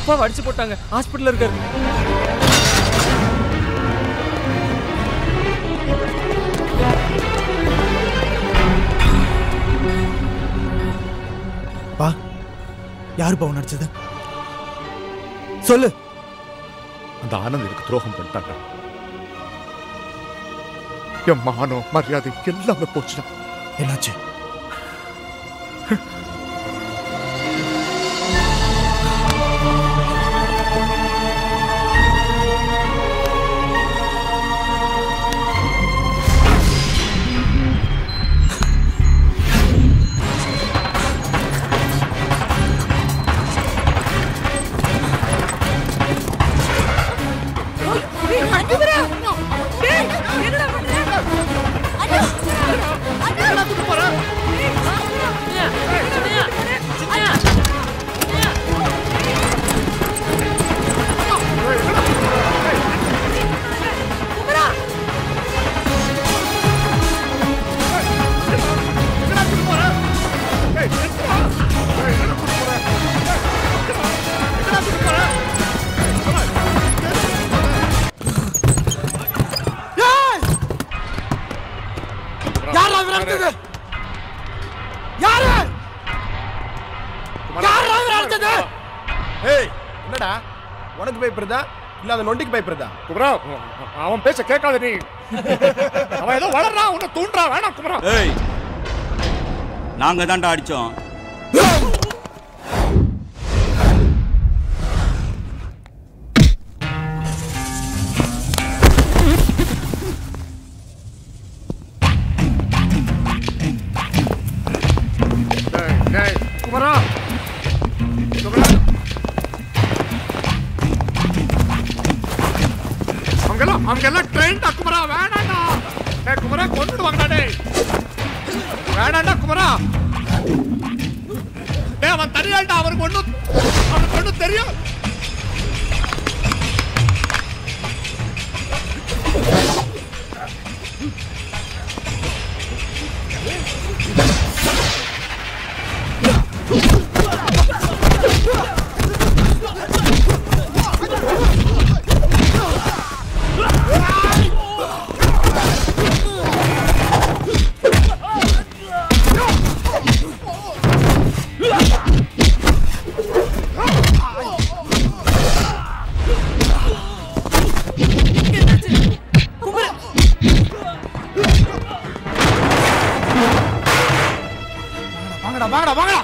அப்பாவை அடிச்சு போட்டாங்க ஹாஸ்பிட்டல்ல இருக்காரு பா யாரு பா நடிச்சது சொல்லு அந்த ஆனந்த் எனக்கு துரோகம் பண்ணிட்டாங்க என் மானம் மரியாதை எல்லாமே போச்சுடா என்னாச்சு யாரா இவர் அடிச்சது யாரு யாரா இவர் அடிச்சது ஏய் என்னடா உனக்கு பயப்படுறதா இல்ல அந்த நொண்டிக்கு பயப்படுறதா குமரா அவன் பேச கேட்காத நீ அவன் ஏதோ வளர்றான் உன்னை தூண்டுறான் வேணாம் குமரா ஏய் நாங்க தான்டா அடிச்சோம் டேய், டேய், குமரா குமரா அவங்கெல்லாம் அவங்கெல்லாம் ட்ரெயின்டா குமரா வேணாண்டா டேய் குமரா கொண்டுடுவாங்கடா டேய் வேணாண்டா குமரா டேய் அவன் தனியாண்டா அவனுக்கு ஒண்ணும் அவனுக்கு ஒண்ணும் தெரியும் வாங்கடா வாங்கடா வாங்கடா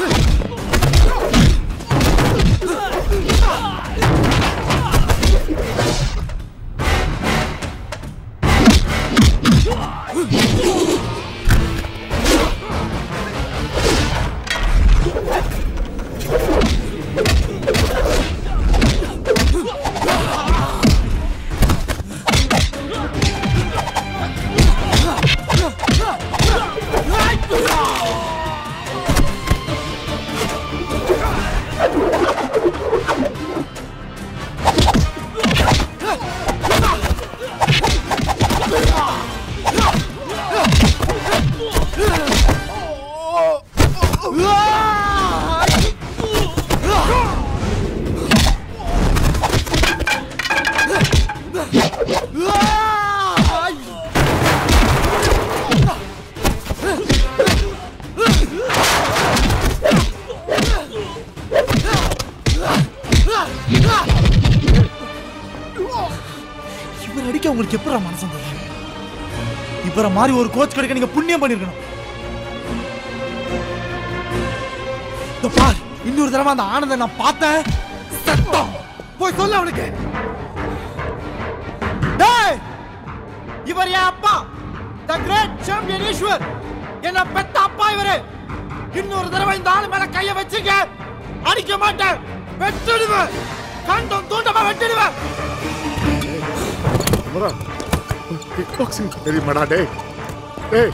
இவர் அடிக்க உங்களுக்கு எப்படா மனசு வந்தது இவரை மாதிரி ஒரு கோச் கிடைக்க நீங்க புண்ணியம் பண்ணிருக்கணும் இதோ பார் இன்னொரு தடவை அந்த ஆனந்த நான் பார்த்தேன் சத்தம் போய் சொல்ல அவனுக்கு டேய் இவர் என் அப்பா த கிரேட் சாம்பியன் ஈஸ்வர் என்ன பெத்த அப்பா இவரு இன்னொரு தடவை இந்த ஆளு மேல கைய வச்சுக்க அடிக்க மாட்டேன் வெட்டிடுவேன் கண்டம் தூண்டமா வெட்டிடுவேன் குமரா கிக் பாக்ஸிங் தெரியுமாடா டேய் டேய்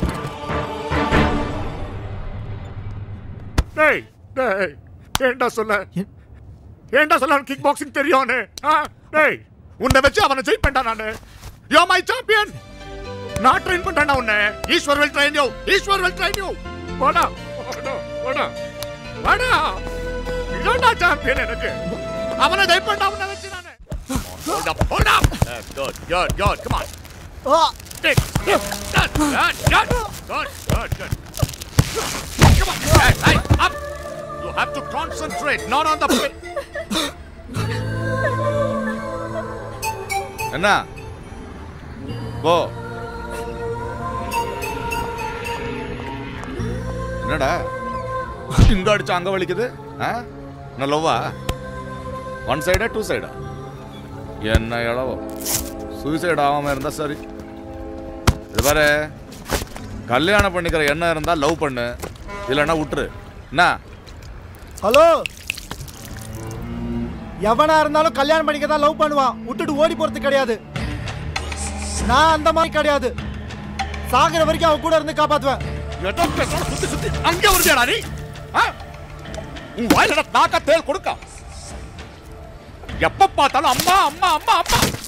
டேய் டேய் ஏன்டா சொல்ல ஏன்டா சொல்ல கிக் பாக்ஸிங் தெரியும்னு ஆ? டேய் உன்னை வச்சு அவனை ஜெயிப்பேன்டா நானு யோ மை சாம்பியன் நான் ட்ரெயின் பண்றேன்டா உன்னை Eswar will train you Eswar will train you போடா போடா போடா வாடா இதான்டா சாம்பியன் எனக்கு அவனை ஜெயிப்பேன்டா அவனை வச்சு நானு Hold up, hold up. Uh, good, good, good. Come on. Take, take, good, good, good, good, good, good. Come on, hey, hey, up. You have to concentrate, not on the play. என்ன போ என்னடா இங்க அடிச்சு அங்க வலிக்குது ஆ என்ன லவ்வா one சைடா டூ சைடா என்ன இளவோ சூசைட் ஆகாம இருந்தா சரி இது பாரு கல்யாணம் பண்ணிக்கிற எண்ணம் இருந்தா லவ் பண்ணு இல்லைன்னா விட்டுரு என்ன ஹலோ எவனா இருந்தாலும் கல்யாணம் பண்ணிக்க தான் லவ் பண்ணுவான் விட்டுட்டு ஓடி போறது கிடையாது நான் அந்த மாதிரி கிடையாது சாகுற வரைக்கும் அவன் கூட இருந்து காப்பாத்துவேன் எதோ பேசாம சுத்தி சுத்தி அங்க வருதியாடா நீ ஆ? உன் வாயில நாக்க தேல் கொடுக்க எப்ப பார்த்தாலும் அம்மா அம்மா அம்மா அம்மா